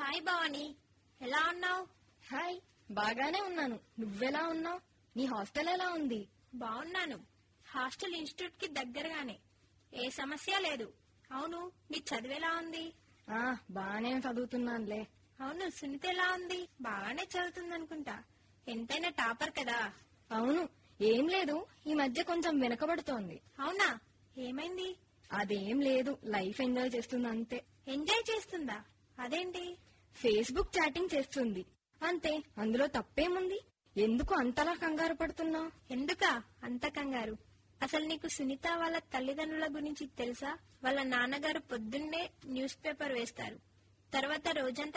hi Bhavani ఎలా ఉన్నావు hi బాగానే ఉన్నాను నువ్వెలా ఉన్నావు నీ హాస్టల్ ఎలా ఉంది బాగున్నాను హాస్టల్ ఇన్స్టిట్యూట్ కి దగ్గరగానే ఏ సమస్య లేదు అవును నీ చదువు ఎలా ఉంది ఆ బాగానే చదువుతున్నానులే అవును సునీత ఎలా ఉంది బాగానే చదువుతుంది అనుకుంటా ఎంతైనా టాపర్ కదా అవును ఏం లేదు ఈ మధ్య కొంచెం వెనకబడుతోంది అవునా ఏమైంది అదేం లేదు లైఫ్ ఎంజాయ్ చేస్తుంది అంతే ఎంజాయ్ చేస్తుందా అదేంటి ఫేస్బుక్ చాటింగ్ చేస్తుంది అంతే అందులో తప్పేముంది ఎందుకు అంతలా కంగారు పడుతున్నావు ఎందుకా అంత కంగారు అసలు నీకు సునీత వాళ్ళ తల్లిదండ్రుల గురించి తెలుసా వాళ్ళ నాన్నగారు పొద్దున్నే న్యూస్ పేపర్ వేస్తారు తర్వాత రోజంతా